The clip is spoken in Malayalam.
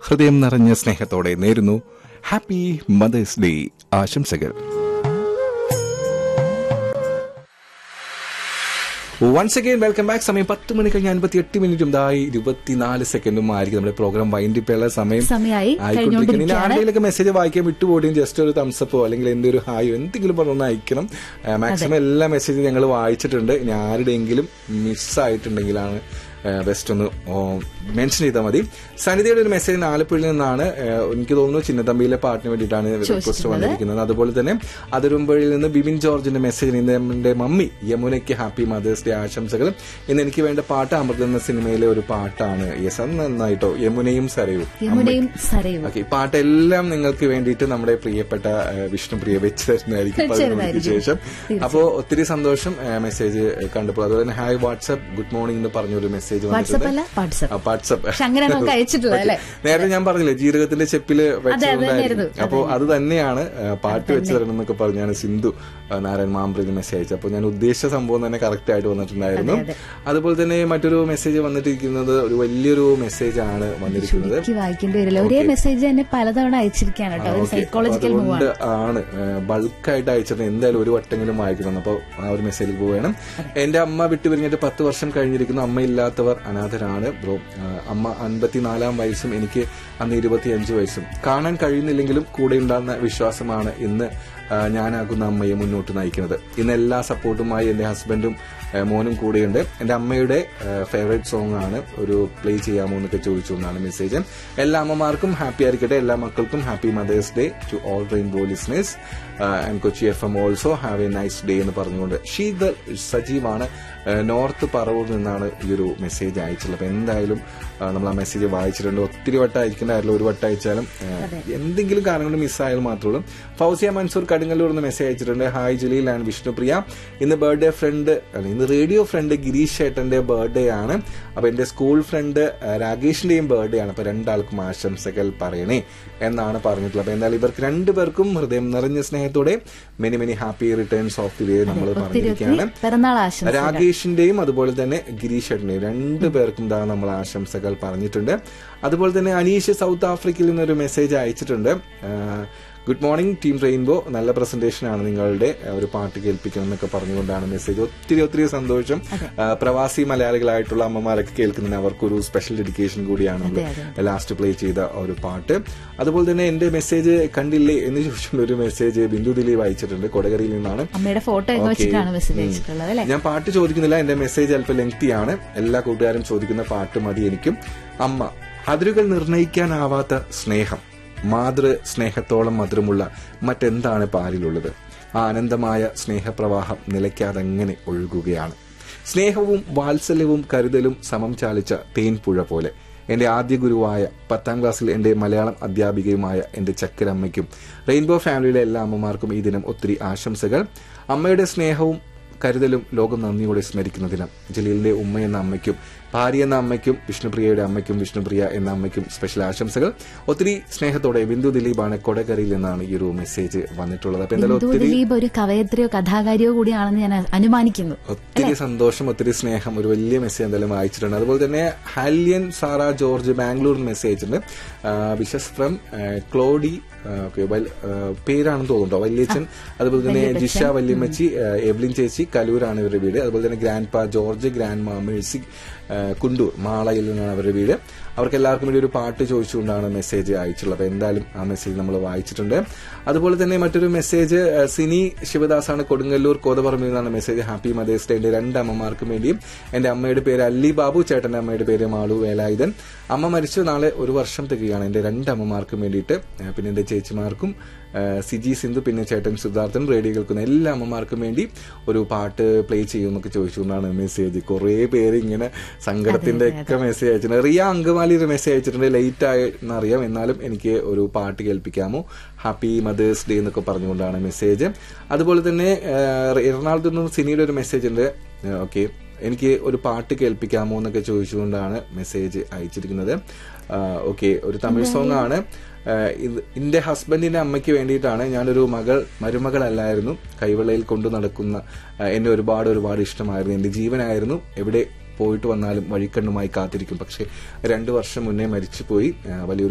ഹൃദയം നിറഞ്ഞ സ്നേഹത്തോടെ നേരുന്നു ഹാപ്പി മദേഴ്സ് ഡേ ആശംസകൾ വൺസ് അഗൈൻ വെൽക്കം ബാക്ക് സമയം പത്ത് മണി കഴിഞ്ഞ് അൻപത്തി എട്ട് മിനിറ്റും ഇതായി ഇരുപത്തിനാല് സെക്കൻഡും ആയിരിക്കും നമ്മുടെ പ്രോഗ്രാം വൈൻഡിപ്പുള്ള സമയം സമയമായി ആയിക്കൊണ്ടിരിക്കുന്നു ഇനി കഴിഞ്ഞുകൊണ്ടിരിക്കുകയാണ് ആരുടെയൊക്കെ മെസ്സേജ് വായിക്കാൻ വിട്ടുപോടുകയും ജസ്റ്റ് ഒരു തംസപ്പോ അല്ലെങ്കിൽ എന്തൊരു ഹായോ എന്തെങ്കിലും പറഞ്ഞൊന്ന് അയക്കണം മാക്സിമം എല്ലാ മെസ്സേജും ഞങ്ങൾ വായിച്ചിട്ടുണ്ട് ഇനി ആരുടെയെങ്കിലും മിസ്സായിട്ടുണ്ടെങ്കിലാണ് ബെസ്റ്റ് ഒന്ന് മെൻഷൻ ചെയ്താൽ മതി സനിതയുടെ ഒരു മെസ്സേജ് ആലപ്പുഴയിൽ നിന്നാണ് ആ, എനിക്ക് തോന്നുന്നു ചിന്നത്തമ്പിയിലെ പാട്ടിന് വേണ്ടിയിട്ടാണ് റിക്വസ്റ്റ് ചോദിച്ചിട്ടുള്ളത്. വന്നിരിക്കുന്നത് അതുപോലെ തന്നെ അതിരുമ്പഴിയിൽ നിന്ന് ബിബിൻ ജോർജിന്റെ മെസ്സേജ് ഇന്ന് എന്റെ മമ്മി യമുനയ്ക്ക് ഹാപ്പി മദേഴ്സ് ഡേ ആശംസകൾ ഇന്ന് എനിക്ക് വേണ്ട പാട്ട് അമൃത എന്ന സിനിമയിലെ ഒരു പാട്ടാണ് യെസ് അത് നന്നായിട്ടോ യമുനയും സരയും യമുനയും സരയും ഓക്കെ പാട്ടെല്ലാം നിങ്ങൾക്ക് വേണ്ടിയിട്ട് നമ്മുടെ പ്രിയപ്പെട്ട ആ, വിഷ്ണുപ്രിയ വെച്ച് തരുന്നതായിരിക്കും പതിനൊന്ന് മണിക്ക് ശേഷം അപ്പോ ഒത്തിരി സന്തോഷം ആ, മെസ്സേജ് കണ്ടപ്പോൾ അതുപോലെ തന്നെ ഹായ് വാട്സ്ആപ്പ് ഗുഡ് മോർണിംഗ് എന്ന് പറഞ്ഞൊരു മെസ്സേജ് വാട്സപ്പ് അല്ല വാട്സപ്പ് വാട്സ്ആപ്പ് പക്ഷെ അങ്ങനെ നമുക്ക് അയച്ചിട്ടില്ല അല്ലേ നേരത്തെ ഞാൻ പറഞ്ഞില്ലേ ജീരകത്തിന്റെ ചെപ്പില് വെച്ചിട്ടുണ്ടായിരുന്നു തന്നെയായിരുന്നു. അപ്പോ അത് തന്നെയാണ് ആ, പാട്ട് വെച്ച് തരണം എന്നൊക്കെ പറഞ്ഞാണ് സിന്ധു ആ, നാരായൺ മാമ്പ്രിന് മെസ്സേജ് അയച്ചത് അപ്പൊ ഞാൻ ഉദ്ദേശിച്ച സംഭവം തന്നെ കറക്റ്റ് ആയിട്ട് വന്നിട്ടുണ്ടായിരുന്നു അതെ, അതുപോലെ തന്നെ മറ്റൊരു മെസ്സേജ് വന്നിട്ടിരിക്കുന്നത് ഒരു വലിയൊരു മെസ്സേജ് ആണ് വന്നിരിക്കുന്നത് എനിക്ക് വായിക്കേണ്ടി വരില്ല ഒരേ മെസ്സേജ് തന്നെ പലതവണ അയച്ചിരിക്കുകയാണ് കേട്ടോ ഒരു ഓക്കേ. സൈക്കോളജിക്കൽ അപ്പൊ മൂവ് ആണ് അതുകൊണ്ട് ആണ് ബൾക്കായിട്ട് അയച്ചിട്ട് എന്തായാലും ഒരു വട്ടെങ്കിലും വായിക്കണം അപ്പോൾ ആ ഒരു മെസ്സേജ് പോവുകയാണ് എന്റെ അമ്മ വിട്ടുപിരിഞ്ഞിട്ട് പത്ത് വർഷം കഴിഞ്ഞിരിക്കുന്നു അമ്മയില്ലാത്തവർ അനാഥരാണ് ബ്രോ ആ, അമ്മ അൻപത്തിനാലാം വയസ്സും എനിക്ക് അന്ന് ഇരുപത്തിയഞ്ച് വയസ്സും കാണാൻ കഴിയുന്നില്ലെങ്കിലും കൂടെ ഉണ്ടാകുന്ന വിശ്വാസമാണ് ഇന്ന് ആ, ഞാനാകുന്ന അമ്മയെ മുന്നോട്ട് നയിക്കുന്നത് ഇന്ന് എല്ലാ സപ്പോർട്ടുമായി എന്റെ ഹസ്ബൻഡും ആ, മോനും കൂടെയുണ്ട് എന്റെ അമ്മയുടെ ഫേവറേറ്റ് സോങ് ആണ് ഒരു പ്ലേ ചെയ്യാമോ എന്നൊക്കെ ചോദിച്ചു എന്നാണ് മെസ്സേജ് എല്ലാ അമ്മമാർക്കും ഹാപ്പി ആയിരിക്കട്ടെ എല്ലാ മക്കൾക്കും happy mother's day to all rainbow listeners and Kochi F M also have a nice day എന്ന് പറഞ്ഞുകൊണ്ട് ഷീദ് സജീവാണ് ആ, നോർത്ത് പറവൂർ നിന്നാണ് ഈ ഒരു മെസ്സേജ് അയച്ചിട്ടുള്ളത് അപ്പൊ എന്തായാലും ആ, നമ്മൾ ആ മെസ്സേജ് വായിച്ചിട്ടുണ്ട് ഒത്തിരി വട്ടം അയക്കേണ്ടായിരുന്നു ഒരു വട്ടം അയച്ചാലും ആ, എന്തെങ്കിലും കാരണം കൊണ്ട് മിസ്സായാലും മാത്രമേ ഉള്ളൂ ഫൗസിയ മൻസൂർ കടുങ്ങല്ലൂർ എന്ന് മെസ്സേജ് അയച്ചിട്ടുണ്ട് ഹായ് ജലീൽ ആൻഡ് വിഷ്ണുപ്രിയ ഇന്ന് ബർത്ത്ഡേ ഫ്രണ്ട് അല്ല ഇന്ന് റേഡിയോ ഫ്രണ്ട് ഗിരീഷ് ചേട്ടന്റെ ബർത്ത്ഡേ ആണ് അപ്പൊ എന്റെ സ്കൂൾ ഫ്രണ്ട് ആ, രാകേഷിന്റെയും ബർത്ത്ഡേ ആണ് അപ്പൊ രണ്ടാൾക്കും ആശംസകൾ പറയണേ എന്നാണ് പറഞ്ഞിട്ടുള്ളത് അപ്പൊ എന്തായാലും ഇവർക്ക് രണ്ടുപേർക്കും ഹൃദയം നിറഞ്ഞ സ്നേഹത്തോടെ many many happy returns of the day നമ്മൾ ഒത്തിരി പറഞ്ഞിരിക്കുകയാണ് ഒത്തിരി പിറന്നാൾ ആശംസ രാകേഷിന്റെയും അതുപോലെ തന്നെ ഗിരീഷ് ചേട്ടന്റെയും രണ്ടു പേർക്കും ദാ നമ്മൾ ആശംസകൾ പറഞ്ഞിട്ടുണ്ട് അതുപോലെ തന്നെ അനീഷ് സൗത്ത് ആഫ്രിക്കയിൽ നിന്നൊരു മെസ്സേജ് അയച്ചിട്ടുണ്ട് ഗുഡ് മോർണിംഗ് ടീം റെയിൻബോ നല്ല പ്രസന്റേഷൻ ആണ് നിങ്ങളുടെ ആ, ഒരു പാട്ട് കേൾപ്പിക്കണം എന്നൊക്കെ പറഞ്ഞുകൊണ്ടാണ് മെസ്സേജ് ഒത്തിരി ഒത്തിരി സന്തോഷം ആ, പ്രവാസി മലയാളികളായിട്ടുള്ള അമ്മമാരൊക്കെ കേൾക്കുന്നതിന് അവർക്കൊരു സ്പെഷ്യൽ ഡെഡിക്കേഷൻ കൂടിയാണ് അതെ, ലാസ്റ്റ് പ്ലേ ചെയ്ത ഒരു പാട്ട് അതുപോലെ തന്നെ എന്റെ മെസ്സേജ് കണ്ടില്ലേ എന്ന് ചോദിച്ചുകൊണ്ട് ഒരു മെസ്സേജ് ബിന്ദു ദിലീപ് അയച്ചിട്ടുണ്ട് കൊടകരയിൽ നിന്നാണ് അമ്മയുടെ ഫോട്ടോ ഒക്കെ ഓക്കേ. വെച്ചിട്ടാണ് മെസ്സേജ് ഉം. അയച്ചിട്ടുള്ളത് അല്ലെ ഞാൻ പാട്ട് ചോദിക്കുന്നില്ല എന്റെ മെസ്സേജ് അല്പം ലെങ്തി ആണ് എല്ലാ കൂട്ടുകാരും ചോദിക്കുന്ന പാട്ട് മതി എനിക്കും അമ്മ അതിരുകൾ നിർണയിക്കാനാവാത്ത സ്നേഹം മാതൃ സ്നേഹത്തോളം മധുരമുള്ള മറ്റെന്താണ് പാലിലുള്ളത് ആ അനന്തമായ സ്നേഹപ്രവാഹം നിലയ്ക്കാതെങ്ങനെ ഒഴുകുകയാണ് സ്നേഹവും വാത്സല്യവും കരുതലും സമം ചാലിച്ച തേൻപുഴ പോലെ എന്റെ ആദ്യ ഗുരുവായ പത്താം ക്ലാസ്സിൽ എന്റെ മലയാളം അധ്യാപികയുമായ എന്റെ ചക്കരമ്മയ്ക്കും റെയിൻബോ ഫാമിലിയിലെ എല്ലാ അമ്മമാർക്കും ഈ ദിനം ഒത്തിരി ആശംസകൾ അമ്മയുടെ സ്നേഹവും കരുതലും ലോകം നന്ദിയോടെ സ്മരിക്കുന്ന ദിനം ജലീലിന്റെ ഉമ്മ എന്ന അമ്മയ്ക്കും ഭാര്യ എന്ന അമ്മയ്ക്കും വിഷ്ണുപ്രിയയുടെ അമ്മയ്ക്കും വിഷ്ണുപ്രിയ എന്ന അമ്മയ്ക്കും സ്പെഷ്യൽ ആശംസകൾ ഒത്തിരി സ്നേഹത്തോടെ ബിന്ദു ദിലീപാണ് കൊടകരയിൽ നിന്നാണ് ഈ ഒരു മെസ്സേജ് വന്നിട്ടുള്ളത് അപ്പൊ എന്തായാലും ബിന്ദു ഒത്തിരി ദിലീപ് ഒരു കവയത്രിയോ കഥാകാരിയോ കൂടിയാണെന്ന് ഞാൻ അനുമാനിക്കുന്നു ഒത്തിരി സന്തോഷം ഒത്തിരി സ്നേഹം ഒരു വലിയ മെസ്സേജ് എന്തായാലും അയച്ചിട്ടുണ്ട് അതുപോലെ തന്നെ ഹാലിയൻ സാറ ജോർജ് ബാംഗ്ലൂരിൽ മെസ്സേജ് ഉണ്ട് വിശസ് ഫ്രം ക്ലോഡി ആ, okay, വൽ- ആ, പേരാണെന്ന് തോന്നുന്നുണ്ടോ വല്യച്ഛൻ അതുപോലെ തന്നെ ജിഷ വല്യമ്മച്ചി ആ, എവ്ലിൻ ചേച്ചി കലൂരാണ് ഇവരുടെ വീട് അതുപോലെ തന്നെ ഗ്രാൻഡ് പാ ജോർജ് ഗ്രാൻഡ് മാ മേഴ്സി ആ, കുണ്ടൂർ മാളയിൽ നിന്നാണ് അവരുടെ വീട് അവർക്ക് എല്ലാവർക്കും വേണ്ടി ഒരു പാട്ട് ചോദിച്ചുകൊണ്ടാണ് മെസ്സേജ് അയച്ചിട്ടുള്ളത് അപ്പൊ എന്തായാലും ആ മെസ്സേജ് നമ്മൾ വായിച്ചിട്ടുണ്ട് അതുപോലെ തന്നെ മറ്റൊരു മെസ്സേജ് ആ, സിനി ശിവദാസാണ് കൊടുങ്ങല്ലൂർ കോതപറമ്പിൽ നിന്നാണ് മെസ്സേജ് ഹാപ്പി മദേഴ്സ് ഡേ എന്റെ രണ്ട് അമ്മമാർക്കും വേണ്ടിയും എന്റെ അമ്മയുടെ പേര് അല്ലി ബാബു ചേട്ടന്റെ അമ്മയുടെ പേര് മാളു വേലായുധൻ അമ്മ മരിച്ചു നാളെ ഒരു വർഷം തികയാണ് എന്റെ രണ്ട് അമ്മമാർക്കും വേണ്ടിയിട്ട് ആ, പിന്നെ എന്റെ ചേച്ചിമാർക്കും ആ, സിജി സിന്ധു പിന്നെ ചേട്ടൻ സിദ്ധാർത്ഥൻ റേഡിയോ കേൾക്കുന്ന എല്ലാ അമ്മമാർക്കും വേണ്ടി ഒരു പാട്ട് പ്ലേ ചെയ്യുമെന്നൊക്കെ ചോദിച്ചുകൊണ്ടാണ് മെസ്സേജ് കുറേ പേര് ഇങ്ങനെ സങ്കടത്തിന്റെ ഒക്കെ മെസ്സേജ് അയച്ചിട്ടുണ്ട് റിയ അങ്കമാലി ഒരു മെസ്സേജ് അയച്ചിട്ടുണ്ട് ലേറ്റ് ആയി എന്നറിയാം എന്നാലും എനിക്ക് ഒരു പാട്ട് കേൾപ്പിക്കാമോ ഹാപ്പി മദേഴ്സ് ഡേ എന്നൊക്കെ പറഞ്ഞുകൊണ്ടാണ് മെസ്സേജ് അതുപോലെ തന്നെ ആ, എറണാകുളത്ത് നിന്നും സിനിയുടെ ഒരു മെസ്സേജ് ഉണ്ട് ഓക്കെ എനിക്ക് ഒരു പാട്ട് കേൾപ്പിക്കാമോ എന്നൊക്കെ ചോദിച്ചുകൊണ്ടാണ് മെസ്സേജ് അയച്ചിരിക്കുന്നത് ഓക്കെ ഒരു തമിഴ് സോങ് ആണ് ആ, ഇത് എന്റെ ഹസ്ബൻഡിന്റെ അമ്മയ്ക്ക് വേണ്ടിയിട്ടാണ് ഞാനൊരു മകൾ മരുമകളല്ലായിരുന്നു കൈവെള്ളയിൽ കൊണ്ടു നടക്കുന്ന ആ, എന്നെ ഒരുപാട് ഒരുപാട് ഇഷ്ടമായിരുന്നു എന്റെ ജീവനായിരുന്നു എവിടെ പോയിട്ട് വന്നാലും വഴിക്കണ്ണുമായി കാത്തിരിക്കും പക്ഷെ രണ്ടു വർഷം മുന്നേ മരിച്ചുപോയി ആ, വലിയൊരു